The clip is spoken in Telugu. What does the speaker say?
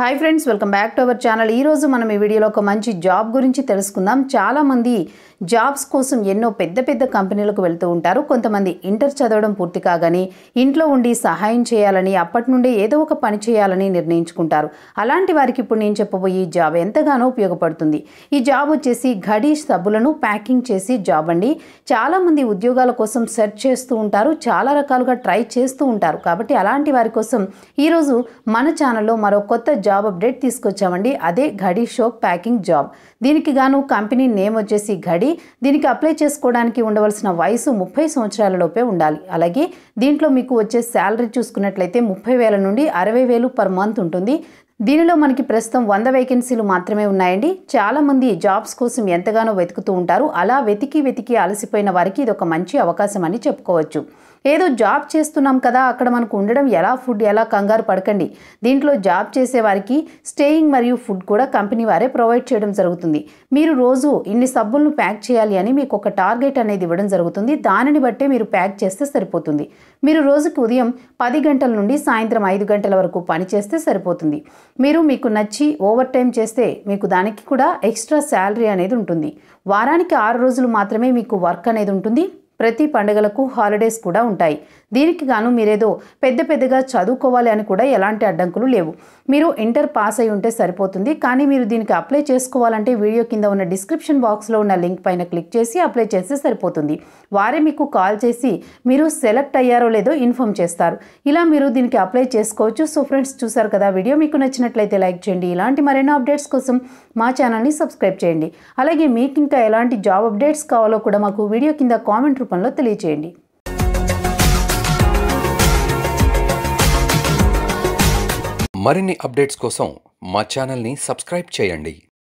hi friends welcome back to our channel ఈరోజు మనం ఈ వీడియోలో ఒక మంచి జాబ్ గురించి తెలుసుకుందాం చాలామంది జాబ్స్ కోసం ఎన్నో పెద్ద పెద్ద కంపెనీలకు వెళ్తూ ఉంటారు కొంతమంది ఇంటర్ చదవడం పూర్తి కాగానే ఇంట్లో ఉండి సహాయం చేయాలని అప్పటి నుండే ఏదో ఒక పని చేయాలని నిర్ణయించుకుంటారు అలాంటి వారికి ఇప్పుడు నేను చెప్పబోయే ఈ జాబ్ ఎంతగానో ఉపయోగపడుతుంది ఈ జాబ్ వచ్చేసి ఘడి సబ్బులను ప్యాకింగ్ చేసి జాబ్ అండి చాలామంది ఉద్యోగాల కోసం సెర్చ్ చేస్తూ ఉంటారు చాలా రకాలుగా ట్రై చేస్తూ ఉంటారు కాబట్టి అలాంటి వారి కోసం ఈరోజు మన ఛానల్లో మరో కొత్త జాబ్ అప్డేట్ తీసుకొచ్చామండి అదే ఘడి షోప్ ప్యాకింగ్ జాబ్ దీనికి గాను కంపెనీ నేమ్ వచ్చేసి ఘడి దీనికి అప్లై చేసుకోవడానికి ఉండవలసిన వయసు ముప్పై సంవత్సరాల లోపే ఉండాలి అలాగే దీంట్లో మీకు వచ్చే శాలరీ చూసుకున్నట్లయితే ముప్పై వేల నుండి అరవై వేలు పర్ మంత్ ఉంటుంది దీనిలో మనకి ప్రస్తుతం వంద వేకెన్సీలు మాత్రమే ఉన్నాయండి చాలా మంది జాబ్స్ కోసం ఎంతగానో వెతుకుతూ ఉంటారు అలా వెతికి వెతికి అలసిపోయిన వారికి ఇది ఒక మంచి అవకాశం అని చెప్పుకోవచ్చు ఏదో జాబ్ చేస్తున్నాం కదా అక్కడ మనకు ఉండడం ఎలా ఫుడ్ ఎలా కంగారు పడకండి దీంట్లో జాబ్ చేసే వారికి స్టేయింగ్ మరియు ఫుడ్ కూడా కంపెనీ వారే ప్రొవైడ్ చేయడం జరుగుతుంది మీరు రోజు ఇన్ని సబ్బులను ప్యాక్ చేయాలి అని మీకు ఒక టార్గెట్ అనేది ఇవ్వడం జరుగుతుంది దానిని బట్టే మీరు ప్యాక్ చేస్తే సరిపోతుంది మీరు రోజుకి ఉదయం పది గంటల నుండి సాయంత్రం ఐదు గంటల వరకు పని చేస్తే సరిపోతుంది మీరు మీకు నచ్చి ఓవర్ టైం చేస్తే మీకు దానికి కూడా ఎక్స్ట్రా శాలరీ అనేది ఉంటుంది వారానికి ఆరు రోజులు మాత్రమే మీకు వర్క్ అనేది ఉంటుంది ప్రతి పండుగలకు హాలిడేస్ కూడా ఉంటాయి దీనికి గాను మీరేదో పెద్ద పెద్దగా చదువుకోవాలి అని కూడా ఎలాంటి అడ్డంకులు లేవు మీరు ఇంటర్ పాస్ అయి ఉంటే సరిపోతుంది కానీ మీరు దీనికి అప్లై చేసుకోవాలంటే వీడియో కింద ఉన్న డిస్క్రిప్షన్ బాక్స్లో ఉన్న లింక్ పైన క్లిక్ చేసి అప్లై చేస్తే సరిపోతుంది వారే మీకు కాల్ చేసి మీరు సెలెక్ట్ అయ్యారో లేదో ఇన్ఫామ్ చేస్తారు ఇలా మీరు దీనికి అప్లై చేసుకోవచ్చు సో ఫ్రెండ్స్ చూసారు కదా వీడియో మీకు నచ్చినట్లయితే లైక్ చేయండి ఇలాంటి మరెన్నో అప్డేట్స్ కోసం మా ఛానల్ని సబ్స్క్రైబ్ చేయండి అలాగే మీకు ఇంకా ఎలాంటి జాబ్ అప్డేట్స్ కావాలో కూడా మాకు వీడియో కింద కామెంట్ రూపంలో తెలియచేయండి మరిన్ని అప్డేట్స్ కోసం మా ఛానల్ని సబ్స్క్రైబ్ చేయండి